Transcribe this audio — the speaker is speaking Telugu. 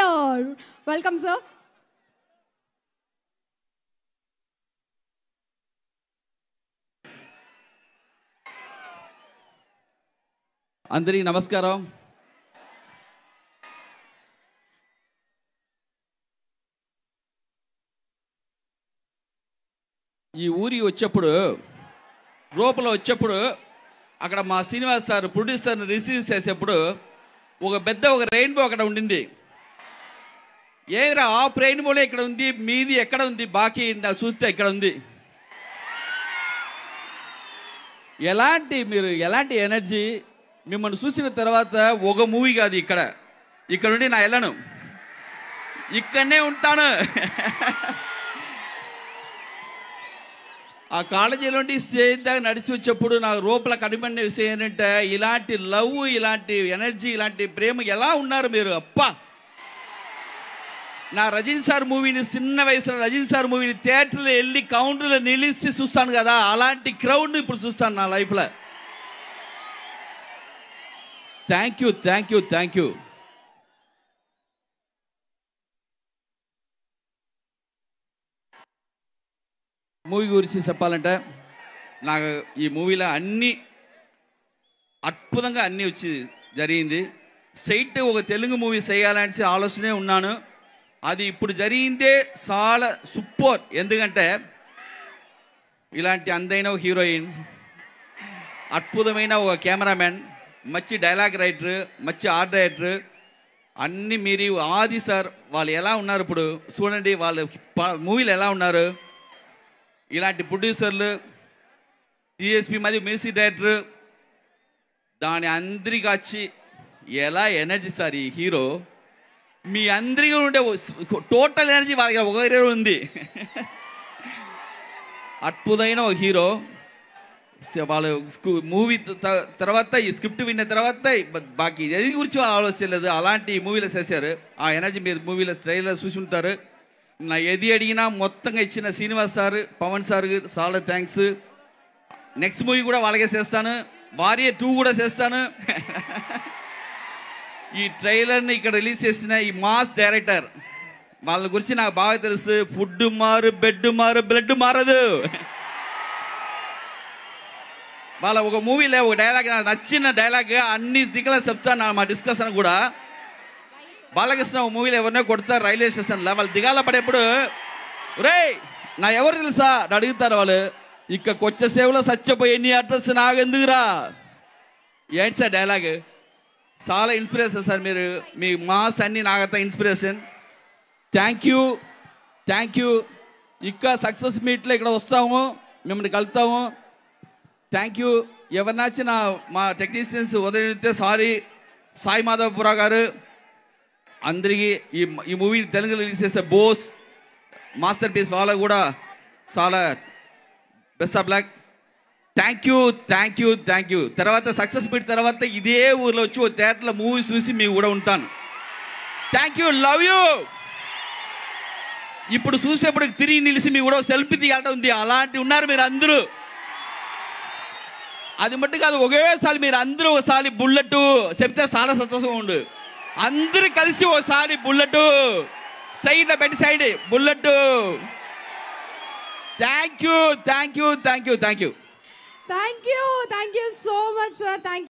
వెల్కమ్ సార్ అందరికీ నమస్కారం ఈ ఊరికి వచ్చేప్పుడు రూపంలో వచ్చేప్పుడు అక్కడ మా శ్రీనివాస్ సార్ ప్రొడ్యూసర్ని రిసీవ్ చేసేప్పుడు ఒక పెద్ద ఒక రెయిన్బో అక్కడ ఉండింది ఏరా ఆ రెయిన్బోలో ఇక్కడ ఉంది మీది ఎక్కడ ఉంది బాకీ నాకు చూస్తే ఇక్కడ ఉంది ఎలాంటి మీరు ఎలాంటి ఎనర్జీ మిమ్మల్ని చూసిన తర్వాత ఒక మూవీ కాదు ఇక్కడ ఇక్కడ నుండి నా వెళ్ళను ఇక్కడనే ఉంటాను ఆ కాలేజీ నుండి స్టేజ్ దాకా నడిచి వచ్చేప్పుడు నాకు రూపల కనిపడిన విషయం ఏంటంటే ఇలాంటి లవ్ ఇలాంటి ఎనర్జీ ఇలాంటి ప్రేమ ఎలా ఉన్నారు మీరు అప్పా నా రజనీ సార్ మూవీని చిన్న వయసులో రజనీ సార్ మూవీని థియేటర్లో వెళ్ళి కౌంటర్లో నిలిచి చూస్తాను కదా అలాంటి క్రౌడ్ ఇప్పుడు చూస్తాను నా లైఫ్లో thank you thank you thank you movie గురించి చెప్పాలంటే నాకు ఈ మూవీలో అన్ని అద్భుతంగా అన్నీ వచ్చి జరిగింది స్ట్రైట్ ఒక తెలుగు మూవీ చేయాలనేసి ఆలోచనే ఉన్నాను అది ఇప్పుడు జరిగిందే చాలా సూపర్ ఎందుకంటే ఇలాంటి అందైన ఒక హీరోయిన్ అద్భుతమైన ఒక కెమెరామెన్ మంచి డైలాగ్ రైటర్ మంచి ఆర్ట్ రైటర్ అన్ని మీరు ఆది సార్ వాళ్ళు ఎలా ఉన్నారు ఇప్పుడు చూడండి వాళ్ళు మూవీలు ఎలా ఉన్నారు ఇలాంటి ప్రొడ్యూసర్లు డిఎస్పి మరియు మ్యూజిక్ డైరెక్టర్ దాని అందరికి వచ్చి ఎలా ఎనర్జీ సార్ ఈ హీరో మీ అందరికీ ఉండే టోటల్ ఎనర్జీ వాళ్ళకి ఒకరే ఉంది అద్భుతమైన ఒక హీరో స- వాళ్ళు మూవీ తర్వాత ఈ స్క్రిప్ట్ విన్న తర్వాత బ- బాకీ ఏది గురించి వాళ్ళు ఆలోచించలేదు అలాంటి మూవీలో చేశారు ఆ ఎనర్జీ మీరు మూవీలో ట్రైలర్ చూసి ఉంటారు నా ఏది అడిగినా మొత్తంగా ఇచ్చిన శ్రీనివాస్ సార్ పవన్ సార్ చాలా థ్యాంక్స్ నెక్స్ట్ మూవీ కూడా వాళ్ళకే చేస్తాను భార్య టూ కూడా చేస్తాను ఈ ట్రైలర్ని ఇక్కడ రిలీజ్ చేసిన ఈ మాస్ డైరెక్టర్ వాళ్ళ గురించి నాకు బాగా తెలుసు ఫుడ్ మారు బెడ్ మారు బ్లడ్ మారదు వాళ్ళ ఒక మూవీలో ఒక డైలాగ్ నాకు నచ్చిన డైలాగ్ అన్ని దిక్కులా చెప్తాను నా- మా డిస్కషన్ కూడా బాలకృష్ణ ఒక మూవీలో ఎవరినో కొడతారు రైల్వే స్టేషన్లో వాళ్ళు దిగాల పడేప్పుడు రే నా ఎవరు తెలుసా అని అడుగుతారు వాళ్ళు ఇక కొచ్చ సేవలో సచ్చిపోయి ఎన్ని అడ్రస్ నాగెందుకురా ఏంటి సార్ డైలాగ్ చాలా ఇన్స్పిరేషన్ సార్ మీరు మీ మాస్ అన్ని నాగత inspiration thank you thank you ఇంకా సక్సెస్ మీట్లో ఇక్కడ వస్తాము మిమ్మల్ని కలుతాము థ్యాంక్ యూ ఎవరు నచ్చిన మా టెక్నీషియన్స్ వదిలితే సారీ సాయి మాధవపురా గారు అందరికీ ఈ ఈ మూవీ తెలుగు రిలీజ్ చేసే బోస్ మాస్టర్ పీస్ వాళ్ళకు కూడా చాలా best of luck thank you thank you thank you తర్వాత సక్సెస్ మీట్ తర్వాత ఇదే ఊర్లో వచ్చి ఓ థియేటర్లో మూవీ చూసి మీ కూడా ఉంటాను థ్యాంక్ యూ లవ్ యూ ఇప్పుడు చూసేప్పుడు తిరిగి నిలిచి మీ కూడా సెల్ఫీ తీయాలటం ఉంది అలాంటి ఉన్నారు మీరు అందరూ అది మట్టు కాదు ఒకేసారి మీరు అందరూ ఒకసారి బుల్లెట్ చెప్తే చాలా సంతోషంగా ఉండు అందరూ కలిసి ఒకసారి బుల్లెట్ సైడ్ పెట్టి side bullet thank you thank you thank you thank you thank you thank you so much sir thank